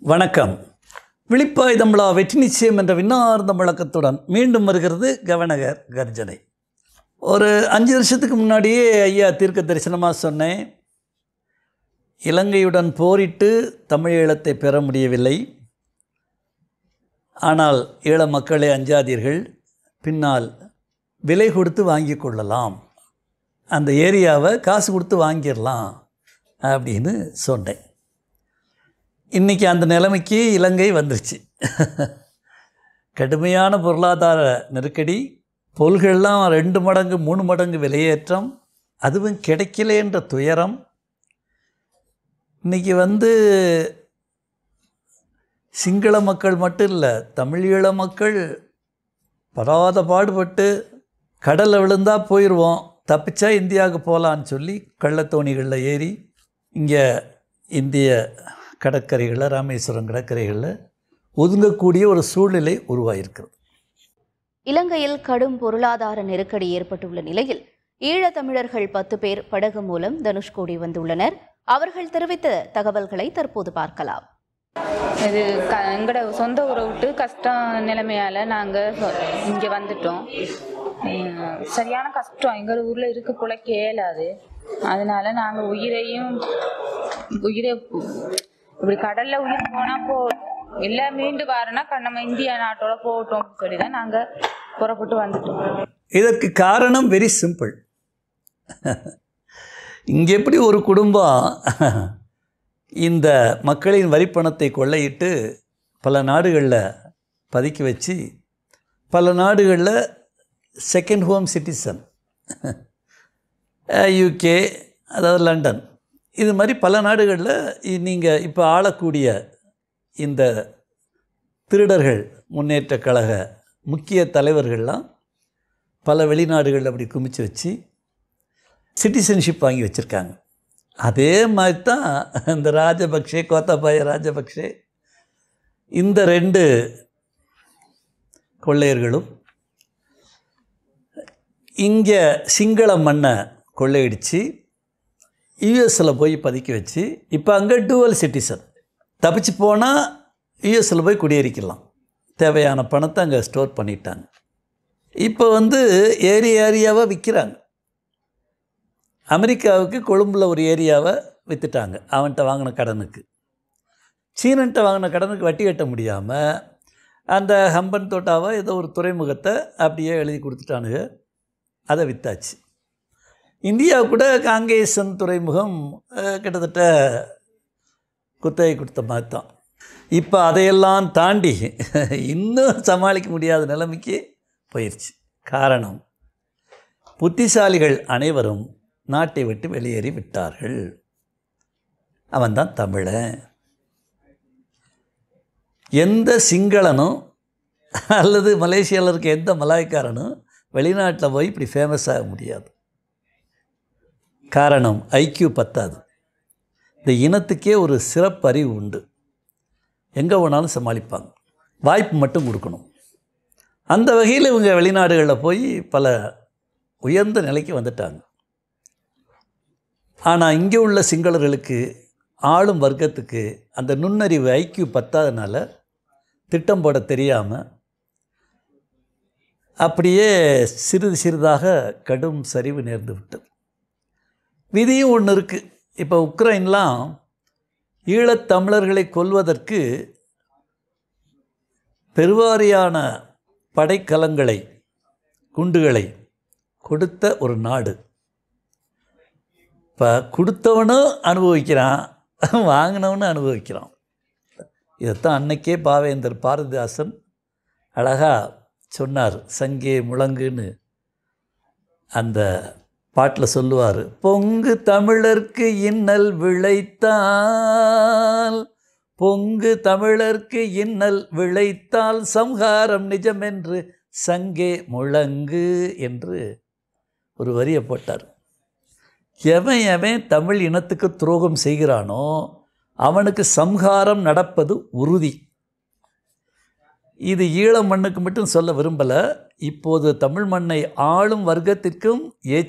வணக்கம் விழிப்பாய் தமிழா வெற்றி நிச்சயம் என்ற விண்ணார்ந்த முழக்கத்துடன் மீண்டும் வருகிறது கவனகர் கர்ஜனை ஒரு அஞ்சு வருஷத்துக்கு முன்னாடியே ஐயா தீர்க்க தரிசனமாக சொன்னேன் இலங்கையுடன் போரிட்டு தமிழ் ஈழத்தை பெற முடியவில்லை ஆனால் ஈழ மக்களே அஞ்சாதீர்கள் பின்னால் விலை கொடுத்து வாங்கி கொள்ளலாம் அந்த ஏரியாவை காசு கொடுத்து வாங்கிடலாம் அப்படின்னு சொன்னேன் இன்றைக்கி அந்த நிலைமைக்கு இலங்கை வந்துருச்சு கடுமையான பொருளாதார நெருக்கடி பொருள்கள்லாம் ரெண்டு மடங்கு மூணு மடங்கு விலையேற்றம் அதுவும் கிடைக்கலேன்ற துயரம் இன்றைக்கி வந்து சிங்கள மக்கள் மட்டும் இல்லை தமிழீழ மக்கள் படாத பாடுபட்டு கடலில் விழுந்தா போயிடுவோம் தப்பிச்சா இந்தியாவுக்கு போகலான்னு சொல்லி கள்ளத்தோணிகளில் ஏறி இங்கே இந்திய கடற்கரைகளில் ராமேஸ்வரம் கடற்கரைகளில் ஒதுங்கக்கூடிய ஒரு சூழ்நிலை உருவாகிருக்கிறது இலங்கையில் கடும் பொருளாதார நெருக்கடி ஏற்பட்டுள்ள நிலையில் ஈழத்தமிழர்கள் பத்து பேர் படகு மூலம் தனுஷ்கோடி வந்துள்ளனர் அவர்கள் தெரிவித்த தகவல்களை தற்போது பார்க்கலாம் இது க எங்களோட சொந்த ஊரை விட்டு கஷ்டம் நிலைமையால் நாங்கள் இங்கே வந்துட்டோம் உம், சரியான கஷ்டம் எங்கள் ஊரில் இருக்க பிழைக்க இயலாது அதனால நாங்கள் உயிரையும் உயிரை இப்படி கடலில் உயிர் போனால் போ இல்லை மீண்டு வரனா நம்ம இந்தியா நாட்டோட போகட்டும் சொல்லி தான் நாங்கள் புறப்பட்டு வந்துட்டோம் இதற்கு காரணம் வெரி சிம்பிள் இங்கே எப்படி ஒரு குடும்பம் இந்த மக்களின் வரிப்பணத்தை கொள்ளையிட்டு பல நாடுகளில் பதுக்கி வச்சு பல நாடுகளில் செகண்ட் ஹோம் சிட்டிசன் யூகே அதாவது லண்டன் இது மாதிரி பல நாடுகளில் நீங்கள் இப்போ ஆளக்கூடிய இந்த திருடர்கள் முன்னேற்ற கழக முக்கிய தலைவர்கள்லாம் பல வெளிநாடுகளில் அப்படி குமிச்சு வச்சு சிட்டிசன்ஷிப் வாங்கி வச்சுருக்காங்க அதே மாதிரி தான் இந்த ராஜபக்ஷே கோத்தாபாய ராஜபக்ஷே இந்த ரெண்டு கொள்ளையர்களும் இங்கே சிங்கள மண்ணை கொள்ளையடித்து யூஎஸில் போய் பதுக்கி வச்சு இப்போ அங்கே டூவல் சிட்டிசன் தப்பிச்சு போனால் யூஎஸில் போய் குடியேறிக்கலாம் தேவையான பணத்தை அங்கே ஸ்டோர் பண்ணிட்டாங்க இப்போ வந்து ஏரி ஏரியாவாக விற்கிறாங்க அமெரிக்காவுக்கு கொழும்பில் ஒரு ஏரியாவை விற்றுட்டாங்க அவன்கிட்ட வாங்கின கடனுக்கு சீனன்ட்ட வாங்கின கடனுக்கு வட்டி கட்ட முடியாமல் அந்த ஹம்பன் தோட்டாவை ஏதோ ஒரு துறைமுகத்தை அப்படியே எழுதி கொடுத்துட்டானுங்க அதை விற்றாச்சு இந்தியா கூட காங்கேசன் துறைமுகம் அஹ், கிட்டத்தட்ட குத்தகை கொடுத்த மாதிரி தான் இப்போ அதையெல்லாம் தாண்டி இன்னும் சமாளிக்க முடியாத நிலைமைக்கு போயிடுச்சு காரணம் புத்திசாலிகள் அனைவரும் நாட்டை விட்டு வெளியேறி விட்டார்கள் அவன்தான் தமிழன் எந்த சிங்களனும் அல்லது மலேசியாவில் இருக்க எந்த மலாய்க்காரனும் வெளிநாட்டில் போய் இப்படி ஃபேமஸ் ஆக முடியாது காரணம் ஐக்கியூ பத்தாது இந்த இனத்துக்கே ஒரு சிறப்பறிவு உண்டு எங்கே போனாலும் சமாளிப்பாங்க வாய்ப்பு மட்டும் கொடுக்கணும் அந்த வகையில் இவங்க வெளிநாடுகளில் போய் பல உயர்ந்த நிலைக்கு வந்துட்டாங்க ஆனால் இங்கே உள்ள சிங்களர்களுக்கு ஆளும் வர்க்கத்துக்கு அந்த நுண்ணறிவு ஐக்கியூ பத்தாதனால திட்டம் போட தெரியாமல் அப்படியே சிறிது சிறிதாக கடும் சரிவு நேர்ந்து விட்டது விதியும் ஒன்று இருக்குது இப்போ உக்ரைன்லாம் ஈழத்தமிழர்களை கொல்வதற்கு பெருவாரியான படைக்கலங்களை குண்டுகளை கொடுத்த ஒரு நாடு இப்போ கொடுத்தவனும் அனுபவிக்கிறான் வாங்கினவனும் அனுபவிக்கிறான் இதைத்தான் அன்னைக்கே பாவேந்தர் பாரதிதாசன் அழகாக சொன்னார் சங்கே முழங்குன்னு அந்த பாட்டில் சொல்லுவார் பொங்கு தமிழர்க்கு இன்னல் விளைத்தால் பொங்கு தமிழர்க்கு இன்னல் விளைத்தால் சம்ஹாரம் நிஜமென்று சங்கே முழங்கு என்று ஒரு வரியை போட்டார் எவன் எவன் தமிழ் இனத்துக்கு துரோகம் செய்கிறானோ அவனுக்கு சம்ஹாரம் நடப்பது உறுதி இது ஈழ மண்ணுக்கு மட்டும் சொல்ல விரும்பலை இப்போது தமிழ் மண்ணை ஆளும் வர்க்கத்திற்கும்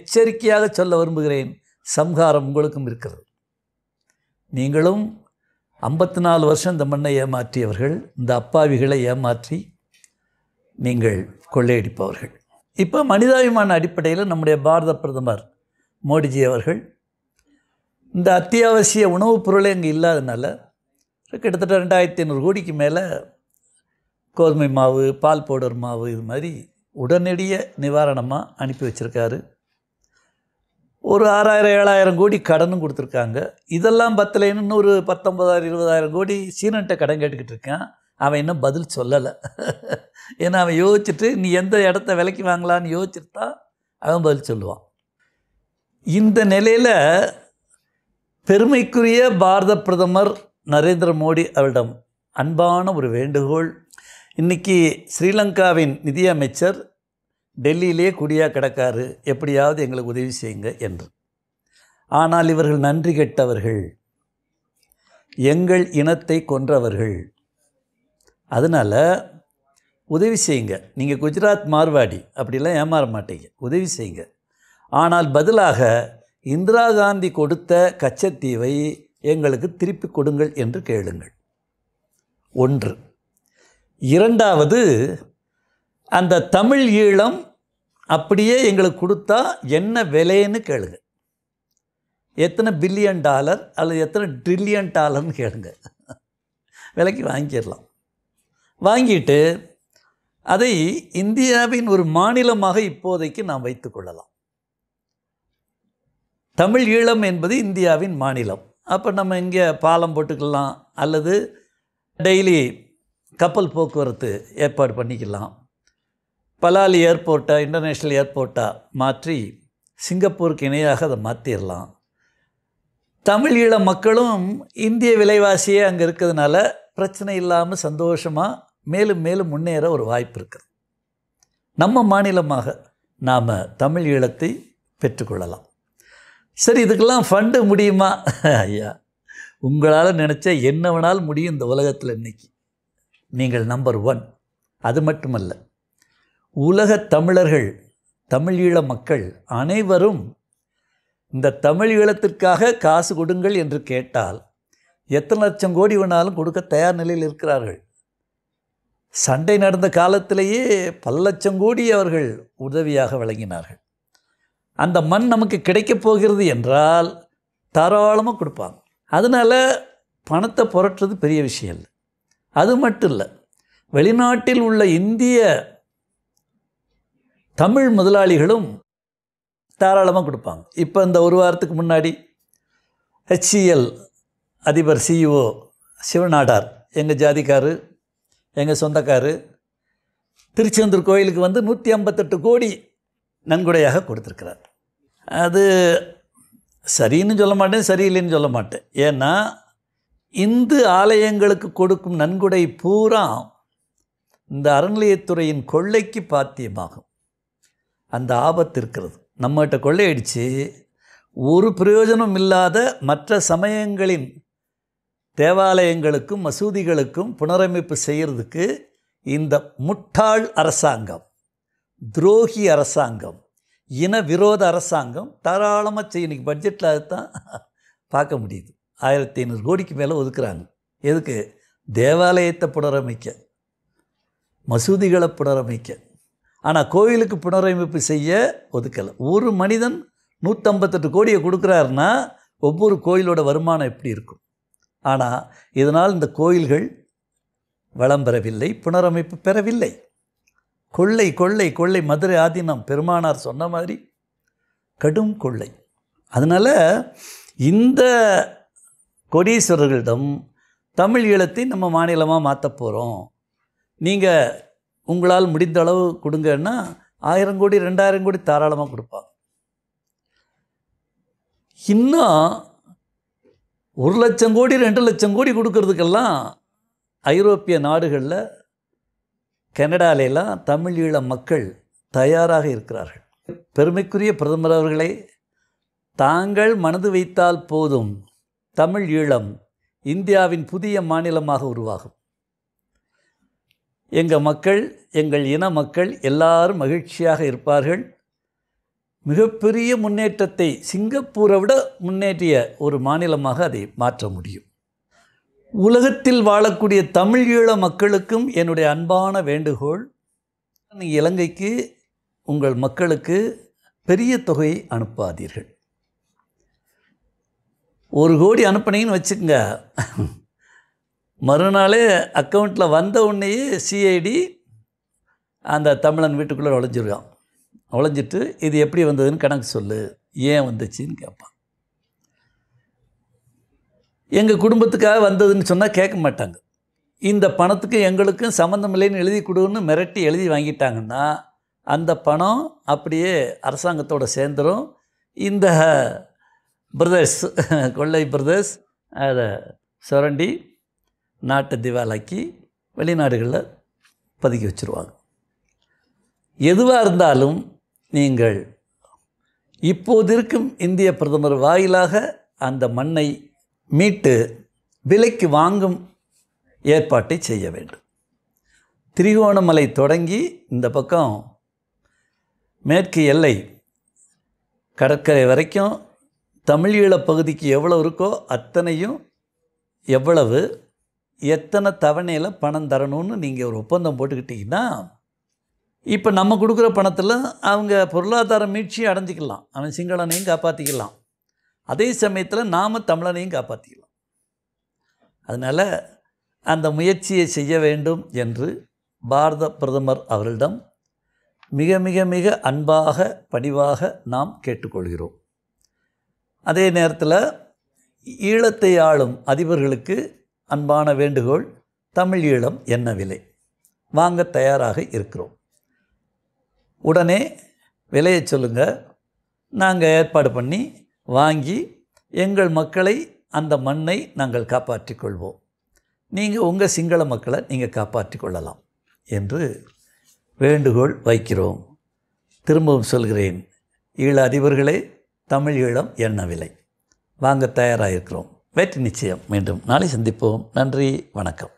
எச்சரிக்கையாக சொல்ல விரும்புகிறேன் சம்ஹாரம் உங்களுக்கும் இருக்கிறது நீங்களும் ஐம்பத்தி நாலு வருஷம் இந்த மண்ணை ஏமாற்றியவர்கள் இந்த அப்பாவிகளை ஏமாற்றி நீங்கள் கொள்ளையடிப்பவர்கள் இப்போ மனிதாபிமான அடிப்படையில் நம்முடைய பாரத பிரதமர் மோடிஜி அவர்கள் இந்த அத்தியாவசிய உணவுப் பொருளே அங்கே இல்லாதனால கிட்டத்தட்ட ரெண்டாயிரத்தி ஐநூறு கோடிக்கு மேலே கோதுமை மாவு பால் பவுடர் மாவு இது மாதிரி உடனடிய நிவாரணமாக அனுப்பி வச்சுருக்காரு ஒரு ஆறாயிரம் ஏழாயிரம் கோடி கடனும் கொடுத்துருக்காங்க இதெல்லாம் பத்தலைன்னு இன்னொரு பத்தொம்பதாயிரம் இருபதாயிரம் கோடி சீனன்ட்ட கடன் கேட்டுக்கிட்டு இருக்கான் அவன் இன்னும் பதில் சொல்லலை ஏன்னா அவன் யோசிச்சுட்டு நீ எந்த இடத்த விலைக்கு வாங்கலான்னு யோசிச்சுட்டு தான் அவன் பதில் சொல்லுவான் இந்த நிலையில் பெருமைக்குரிய பாரத பிரதமர் நரேந்திர மோடி அவரிடம் அன்பான ஒரு வேண்டுகோள் இன்றைக்கி ஸ்ரீலங்காவின் நிதியமைச்சர் டெல்லியிலே குடியாக கிடக்காரு எப்படியாவது எங்களுக்கு உதவி செய்யுங்க என்று ஆனால் இவர்கள் நன்றி கெட்டவர்கள் எங்கள் இனத்தை கொன்றவர்கள் அதனால் உதவி செய்யுங்க நீங்கள் குஜராத் மார்வாடி அப்படிலாம் ஏமாற மாட்டீங்க உதவி செய்யுங்க ஆனால் பதிலாக இந்திரா காந்தி கொடுத்த கச்சத்தீவை எங்களுக்கு திருப்பி கொடுங்கள் என்று கேளுங்கள் ஒன்று இரண்டாவது அந்த தமிழ் ஈழம் அப்படியே எங்களுக்கு கொடுத்தா என்ன விலைன்னு கேளுங்க எத்தனை பில்லியன் டாலர் அல்லது எத்தனை ட்ரில்லியன் டாலர்னு கேளுங்க விலைக்கு வாங்கிடலாம் வாங்கிட்டு அதை இந்தியாவின் ஒரு மாநிலமாக இப்போதைக்கு நாம் வைத்துக்கொள்ளலாம் தமிழ் ஈழம் என்பது இந்தியாவின் மாநிலம் அப்போ நம்ம இங்கே பாலம் போட்டுக்கலாம் அல்லது டெய்லி கப்பல் போக்குவரத்து ஏற்பாடு பண்ணிக்கலாம் பலாலி ஏர்போர்ட்டை இன்டர்நேஷ்னல் ஏர்போர்ட்டாக மாற்றி சிங்கப்பூருக்கு இணையாக அதை மாற்றிடலாம் தமிழ் ஈழ மக்களும் இந்திய விலைவாசியே அங்கே இருக்கிறதுனால பிரச்சனை இல்லாமல் சந்தோஷமாக மேலும் மேலும் முன்னேற ஒரு வாய்ப்பு இருக்குது நம்ம மாநிலமாக நாம் தமிழ் ஈழத்தை பெற்றுக்கொள்ளலாம் சரி இதுக்கெல்லாம் ஃபண்டு முடியுமா ஐயா உங்களால் நினச்சா என்ன வேணாலும் முடியும் இந்த உலகத்தில் இன்னைக்கு நீங்கள் நம்பர் ஒன் அது மட்டுமல்ல உலகத் தமிழர்கள் தமிழீழ மக்கள் அனைவரும் இந்த தமிழ் ஈழத்திற்காக காசு கொடுங்கள் என்று கேட்டால் எத்தனை லட்சம் கோடி வேணாலும் கொடுக்க தயார் நிலையில் இருக்கிறார்கள் சண்டை நடந்த காலத்திலேயே பல லட்சம் கோடி அவர்கள் உதவியாக வழங்கினார்கள் அந்த மண் நமக்கு கிடைக்கப் போகிறது என்றால் தாராளமாக கொடுப்பாங்க அதனால் பணத்தை புரட்டுறது பெரிய விஷயம் இல்லை அது மட்டும் இல்லை வெளிநாட்டில் உள்ள இந்திய தமிழ் முதலாளிகளும் தாராளமாக கொடுப்பாங்க இப்போ இந்த ஒரு வாரத்துக்கு முன்னாடி ஹெச்சிஎல் அதிபர் சிஇஓ சிவநாடார் எங்கள் ஜாதிக்காரு எங்கள் சொந்தக்காரு திருச்செந்தூர் கோயிலுக்கு வந்து நூற்றி ஐம்பத்தெட்டு கோடி நன்கொடையாக கொடுத்துருக்கிறார் அது சரின்னு சொல்ல மாட்டேன் சரியில்லைன்னு சொல்ல மாட்டேன் ஏன்னா இந்து ஆலயங்களுக்கு கொடுக்கும் நன்கொடை பூரா இந்த அறநிலையத்துறையின் கொள்ளைக்கு பாத்தியமாகும் அந்த ஆபத்து இருக்கிறது நம்மகிட்ட கொள்ளையடித்து ஒரு பிரயோஜனம் இல்லாத மற்ற சமயங்களின் தேவாலயங்களுக்கும் மசூதிகளுக்கும் புனரமைப்பு செய்கிறதுக்கு இந்த முட்டாள் அரசாங்கம் துரோகி அரசாங்கம் இன விரோத அரசாங்கம் தாராளமாக செய்ய இன்னைக்கு பட்ஜெட்டில் அதுதான் பார்க்க முடியுது ஆயிரத்தி ஐநூறு கோடிக்கு மேலே ஒதுக்குறாங்க எதுக்கு தேவாலயத்தை புனரமைக்க மசூதிகளை புனரமைக்க ஆனால் கோயிலுக்கு புனரமைப்பு செய்ய ஒதுக்கலை ஒரு மனிதன் நூற்றம்பத்தெட்டு கோடியை கொடுக்குறாருன்னா ஒவ்வொரு கோயிலோட வருமானம் எப்படி இருக்கும் ஆனால் இதனால் இந்த கோயில்கள் வளம் பெறவில்லை புனரமைப்பு பெறவில்லை கொள்ளை கொள்ளை கொள்ளை மதுரை ஆதீனம் பெருமானார் சொன்ன மாதிரி கடும் கொள்ளை அதனால் இந்த கோடீஸ்வரர்களிடம் தமிழ் ஈழத்தை நம்ம மாநிலமாக மாற்ற போகிறோம் நீங்கள் உங்களால் முடிந்த அளவு கொடுங்கன்னா ஆயிரம் கோடி ரெண்டாயிரம் கோடி தாராளமாக கொடுப்பாங்க இன்னும் ஒரு லட்சம் கோடி ரெண்டு லட்சம் கோடி கொடுக்கறதுக்கெல்லாம் ஐரோப்பிய நாடுகளில் கனடாலெல்லாம் தமிழ் ஈழ மக்கள் தயாராக இருக்கிறார்கள் பெருமைக்குரிய பிரதமர் அவர்களே தாங்கள் மனது வைத்தால் போதும் தமிழ் ஈழம் இந்தியாவின் புதிய மாநிலமாக உருவாகும் எங்கள் மக்கள் எங்கள் இன மக்கள் எல்லாரும் மகிழ்ச்சியாக இருப்பார்கள் மிகப்பெரிய முன்னேற்றத்தை சிங்கப்பூரை விட முன்னேற்றிய ஒரு மாநிலமாக அதை மாற்ற முடியும் உலகத்தில் வாழக்கூடிய தமிழ் ஈழ மக்களுக்கும் என்னுடைய அன்பான வேண்டுகோள் நீங்க இலங்கைக்கு உங்கள் மக்களுக்கு பெரிய தொகையை அனுப்பாதீர்கள் ஒரு கோடி அனுப்புனீங்கன்னு வச்சுக்கோங்க மறுநாளே அக்கௌண்ட்டில் வந்த உடனேயே சிஐடி அந்த தமிழன் வீட்டுக்குள்ளே நுழைஞ்சிருக்கான் நுழைஞ்சிட்டு இது எப்படி வந்ததுன்னு கணக்கு சொல்லு ஏன் வந்துச்சுன்னு கேட்பான் எங்கள் குடும்பத்துக்காக வந்ததுன்னு சொன்னால் கேட்க மாட்டாங்க இந்த பணத்துக்கு எங்களுக்கும் சம்மந்தம் இல்லைன்னு எழுதி கொடுன்னு மிரட்டி எழுதி வாங்கிட்டாங்கன்னா அந்த பணம் அப்படியே அரசாங்கத்தோட சேர்ந்துரும் இந்த பிரதர்ஸ் கொள்ளை பிரதர்ஸ் அதை சுரண்டி நாட்டை திவாலாக்கி வெளிநாடுகளில் பதுக்கி வச்சுருவாங்க எதுவாக இருந்தாலும் நீங்கள் இப்போது இருக்கும் இந்திய பிரதமர் வாயிலாக அந்த மண்ணை மீட்டு விலைக்கு வாங்கும் ஏற்பாட்டை செய்ய வேண்டும் திரிகோணமலை தொடங்கி இந்த பக்கம் மேற்கு எல்லை கடற்கரை வரைக்கும் தமிழீழ பகுதிக்கு எவ்வளோ இருக்கோ அத்தனையும் எவ்வளவு எத்தனை தவணையில் பணம் தரணும்னு நீங்கள் ஒரு ஒப்பந்தம் போட்டுக்கிட்டிங்கன்னா இப்போ நம்ம கொடுக்குற பணத்தில் அவங்க பொருளாதார மீட்சியை அடைஞ்சிக்கலாம் அவன் சிங்களனையும் காப்பாற்றிக்கலாம் அதே சமயத்தில் நாம் தமிழனையும் காப்பாற்றிக்கலாம் அதனால் அந்த முயற்சியை செய்ய வேண்டும் என்று பாரத பிரதமர் அவர்களிடம் மிக மிக மிக அன்பாக பணிவாக நாம் கேட்டுக்கொள்கிறோம் அதே நேரத்தில் ஈழத்தை ஆளும் அதிபர்களுக்கு அன்பான வேண்டுகோள் தமிழ் ஈழம் என்ன விலை வாங்க தயாராக இருக்கிறோம் உடனே விலையை சொல்லுங்கள் நாங்கள் ஏற்பாடு பண்ணி வாங்கி எங்கள் மக்களை அந்த மண்ணை நாங்கள் காப்பாற்றிக் கொள்வோம் நீங்கள் உங்கள் சிங்கள மக்களை நீங்கள் காப்பாற்றிக் கொள்ளலாம் என்று வேண்டுகோள் வைக்கிறோம் திரும்பவும் சொல்கிறேன் ஈழ அதிபர்களே தமிழ் ஈழம் என்ன விலை வாங்க தயாராக இருக்கிறோம் வெற்றி நிச்சயம் மீண்டும் நாளை சந்திப்போம் நன்றி வணக்கம்